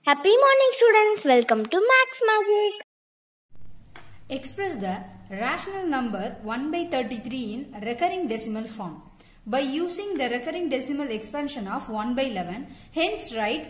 Happy morning, students. Welcome to Max Magic. Express the rational number 1 by 33 in recurring decimal form by using the recurring decimal expansion of 1 by 11. Hence write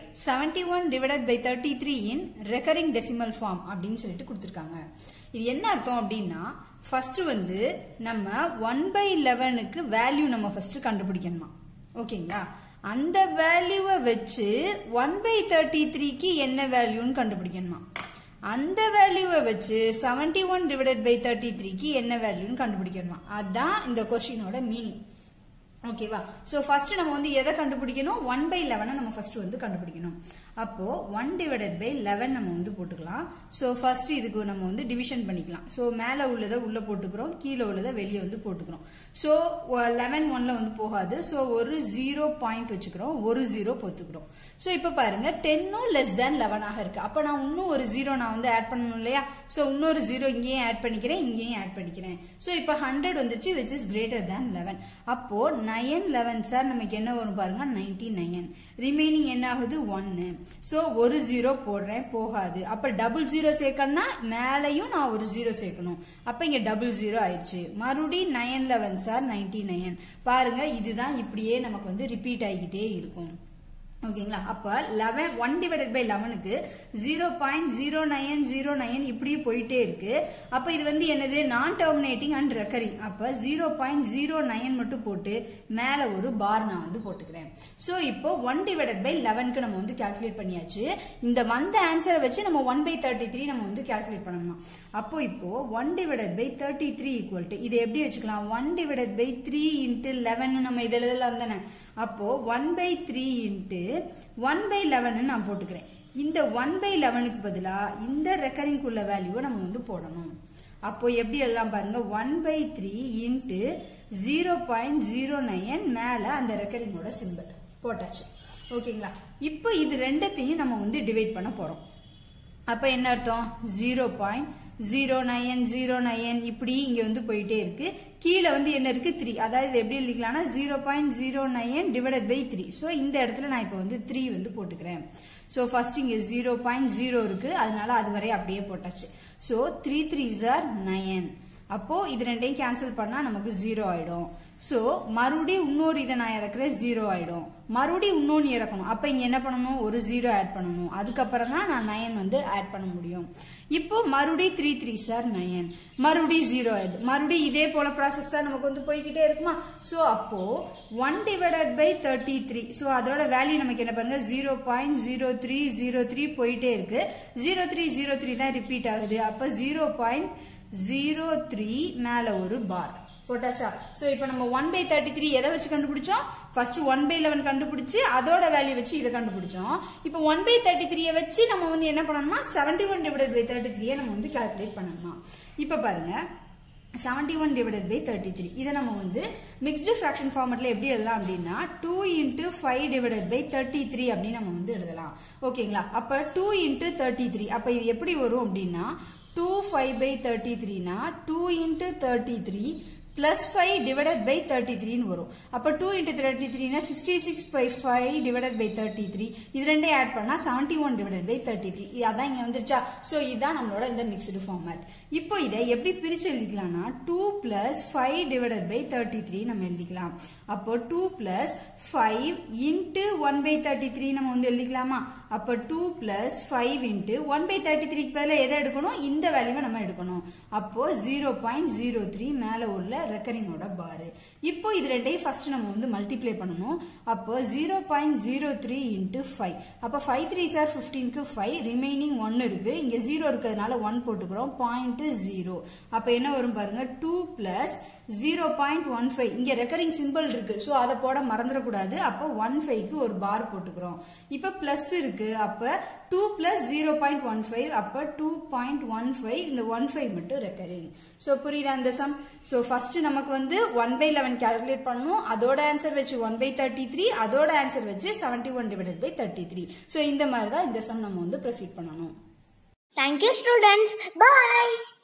71 divided by 33 in recurring decimal form அப்படின்னு சொல்லிட்டு கொடுத்துருக்காங்க இது என்ன அர்த்தம் அப்படின்னா first வந்து நம்ம 1 by 11க்கு வேல்யூ நம்ம ஃபர்ஸ்ட் கண்டுபிடிக்கணுமா ஓகேங்களா அந்த வேல்யூவை வச்சு 1 by 33க்கு என்ன வேல்யூன்னு கண்டுபிடிக்கணுமா அந்த வேல்யூவை வச்சு seventy one divided by thirty த்ரீக்கு என்ன வேல்யூன்னு கண்டுபிடிக்கணுமா அதுதான் இந்த கொஸ்டினோட மீனிங் ஓகேவா ஸோ ஃபர்ஸ்ட் நம்ம வந்து எதை கண்டுபிடிக்கணும் ஒன் பை லெவனை நம்ம ஃபர்ஸ்ட் வந்து கண்டுபிடிக்கணும் அப்போ ஒன் டிவைடட் பை லெவன் நம்ம வந்து போட்டுக்கலாம் ஸோ ஃபர்ஸ்ட் இதுக்கு நம்ம வந்து டிவிஷன் பண்ணிக்கலாம் ஸோ மேலே உள்ளதை உள்ள போட்டுக்கிறோம் கீழே உள்ளதை வெளியே வந்து போட்டுக்கிறோம் ஸோ லெவன் ஒன்ல வந்து போகாது ஸோ ஒரு ஜீரோ பாயிண்ட் வச்சுக்கிறோம் ஒரு ஜீரோ போத்துக்கிறோம் ஸோ இப்போ பாருங்க டென்னும் லெஸ் தேன் லெவனாக இருக்கு அப்போ நான் இன்னும் ஒரு ஜீரோ நான் வந்து ஆட் பண்ணணும் இல்லையா ஸோ இன்னொரு ஜீரோ இங்கேயும் ஆட் பண்ணிக்கிறேன் இங்கேயும் ஆட் பண்ணிக்கிறேன் ஸோ இப்போ ஹண்ட்ரட் வந்துச்சு which is greater than eleven அப்போ நயன் லெவன் சார் நமக்கு என்ன வரும் பாருங்க நைன்டி நைன் ரிமைனிங் என்ன ஆகுது ஒன்னு ஸோ ஒரு ஜீரோ போடுறேன் போகாது அப்ப டபுள் ஜீரோ சேர்க்கணும்னா மேலையும் நான் ஒரு ஜீரோ சேர்க்கணும் அப்ப இங்க டபுள் ஜீரோ ஆயிடுச்சு மறுபடியும் நயன் லெவன் சார் நைன்டி நைன் பாருங்க இதுதான் இப்படியே நமக்கு வந்து ரிப்பீட் ஆகிக்கிட்டே இருக்கும் ஓகேங்களா அப்ப லெவன் ஒன் டிவைடட் பை லெவனுக்கு zero point zero nine zero nine இப்படி போயிட்டே இருக்கு அப்ப இது வந்து என்னது நான் டெர்மினேட்டிங் அண்ட் ரெக்கரிங் அப்ப ஜீரோ பாயிண்ட் ஜீரோ நைன் மட்டும் போட்டு மேல ஒரு பார் நான் வந்து போட்டுக்கிறேன் சோ இப்போ ஒன் டிவைடட் பை லெவனுக்கு நம்ம வந்து கால்குலேட் பண்ணியாச்சு இந்த வந்த ஆன்சரை வச்சு நம்ம ஒன் பை தேர்ட்டி த்ரீ நம்ம வந்து கால்குலேட் பண்ணணும் அப்போ இப்போ one divided by thirty three equal to இதை எப்படி வச்சுக்கலாம் one divided by three into eleven நம்ம இதில் எழுதலாம் தானே அப்போ one by three into one by eleven நான் போட்டுக்கிறேன் இந்த ஒன் பை லெவனுக்கு பதிலாக இந்த ரெக்கரிங் உள்ள வேல்யூவை நம்ம வந்து போடணும் அப்போ எப்படி எல்லாம் பாருங்க one by three into zero point zero nine மேலே அந்த ரெக்கரிங்கோட சிம்பிள் போட்டாச்சு ஓகேங்களா இப்போ இது ரெண்டத்தையும் நம்ம வந்து டிவைட் பண்ண போறோம் அப்ப என்ன அர்த்தம் zero point zero nine zero nine இப்படி இங்க வந்து போயிட்டே இருக்கு கீழே வந்து என்ன இருக்கு த்ரீ அதாவது எப்படி எழுதிக்கலாம்னா zero point zero nine divided by three so இந்த இடத்துல நான் இப்போ வந்து த்ரீ வந்து போட்டுக்கிறேன் ஸோ ஃபர்ஸ்ட் இங்க ஜீரோ பாயிண்ட் ஜீரோ இருக்கு அதனால அது வரை அப்படியே போட்டாச்சு ஸோ த்ரீ த்ரீ ஜார் நயன் அப்போ இது ரெண்டையும் கேன்சல் பண்ணா நமக்கு ஜீரோ ஆயிடும் ஸோ மறுபடியும் இன்னொரு இதை நான் இறக்குறேன் ஜீரோ ஆயிடும் மறுபடியும் இன்னொன்று இறக்கணும் அப்போ இங்கே என்ன பண்ணணும் ஒரு ஜீரோ ஆட் பண்ணணும் அதுக்கப்புறம் தான் நான் நயன் வந்து ஆட் பண்ண முடியும் இப்போ மறுபடியும் த்ரீ த்ரீ சார் நயன் மறுபடியும் ஜீரோ ஆயிடுது மறுபடியும் இதே போல ப்ராசஸ் தான் நமக்கு வந்து போய்கிட்டே இருக்குமா ஸோ அப்போ one divided by thirty three so அதோட வேல்யூ நமக்கு என்ன பாருங்க zero point zero three zero three போயிட்டே இருக்கு ஜீரோ த்ரீ ஜீரோ த்ரீ தான் ரிப்பீட் ஆகுது அப்போ ஜீரோ பாயிண்ட் ஜீரோ த்ரீ மேல ஒரு பார் போட்டாச்சா சோ இப்போ நம்ம ஒன் பை தேர்ட்டி த்ரீ எதை வச்சு கண்டுபிடிச்சோம் ஃபர்ஸ்ட் ஒன் பை லெவன் கண்டுபிடிச்சு அதோட வேல்யூ வச்சு இதை கண்டுபிடிச்சோம் இப்போ ஒன் பை தேர்ட்டி த்ரீயை வச்சு நம்ம வந்து என்ன பண்ணணும்னா seventy one divided by thirty த்ரீயை நம்ம வந்து கால்குலேட் பண்ணணுமா இப்போ பாருங்க seventy one divided by thirty three இதை நம்ம வந்து மிக்ஸ்டு ஃப்ராக்ஷன் ஃபார்மெட்ல எப்படி எழுதலாம் அப்படின்னா two into five divided by thirty three அப்படின்னு நம்ம வந்து எழுதலாம் ஓகேங்களா அப்ப டூ இன்ட்டு தேர்ட்டி த்ரீ அப்ப இது எப்படி வரும் அப்படின்னா டூ ஃபைவ் பை தேர்ட்டி த்ரீனா two into thirty three plus five divided by thirty த்ரீன்னு வரும் அப்போ டூ இன்ட்டு தேர்ட்டி த்ரீனா sixty six by five divided by thirty three இது ரெண்டே ஆட் பண்ணா seventy one divided by thirty three அதான் இங்க வந்துருச்சா ஸோ இதுதான் நம்மளோட இந்த மிக்ஸ்டு ஃபார்மேட் இப்போ இதை எப்படி பிரிச்சு எழுதிக்கலாம்னா two plus five divided by thirty three நம்ம எழுதிக்கலாம் அப்போ two plus five into one by thirty three நம்ம வந்து எழுதிக்கலாமா அப்போ two plus five into one by thirty த்ரீக்கு பதிலாக எதை எடுக்கணும் இந்த வேல்யூவை நம்ம எடுக்கணும் அப்போ ஜீரோ பாயிண்ட் ஜீரோ த்ரீ மேலே உள்ள ரெக்கரிங்கோட பாரு இப்போ இது ரெண்டையும் ஃபர்ஸ்ட் நம்ம வந்து மல்டிப்ளை பண்ணணும் அப்போ zero point zero three into five அப்போ ஃபைவ் த்ரீ சார் ஃபிஃப்டீனுக்கு ஃபைவ் ரிமைனிங் ஒன் இருக்கு இங்க ஜீரோ இருக்கிறதுனால ஒன் போட்டுக்கிறோம் பாயிண்ட் ஜீரோ அப்போ என்ன வரும் பாருங்க two plus zero point one five இங்க ரெக்கரிங் சிம்பிள் இருக்கு ஸோ அதை போட மறந்துடக்கூடாது அப்போ ஒன் ஃபைவ்க்கு ஒரு பார் போட்டுக்கிறோம் இப்போ பிளஸ் இருக்கு அப்போ two plus zero point one five அப்போ டூ பாயிண்ட் ஒன் ஃபைவ் இந்த ஒன் ஃபைவ் மட்டும் ரெக்கரிங் ஸோ புரியுதா இந்த சம் ஸோ ஃபர்ஸ்ட் நமக்கு வந்து ஒன் பை லெவன் கால்குலேட் பண்ணணும் அதோட ஆன்சர் வச்சு ஒன் பை தேர்ட்டி த்ரீ அதோட ஆன்சர் வச்சு seventy one divided by thirty three so இந்த மாதிரி தான் இந்த சம் நம்ம வந்து ப்ரொசீட் பண்ணணும் Thank you, students. Bye.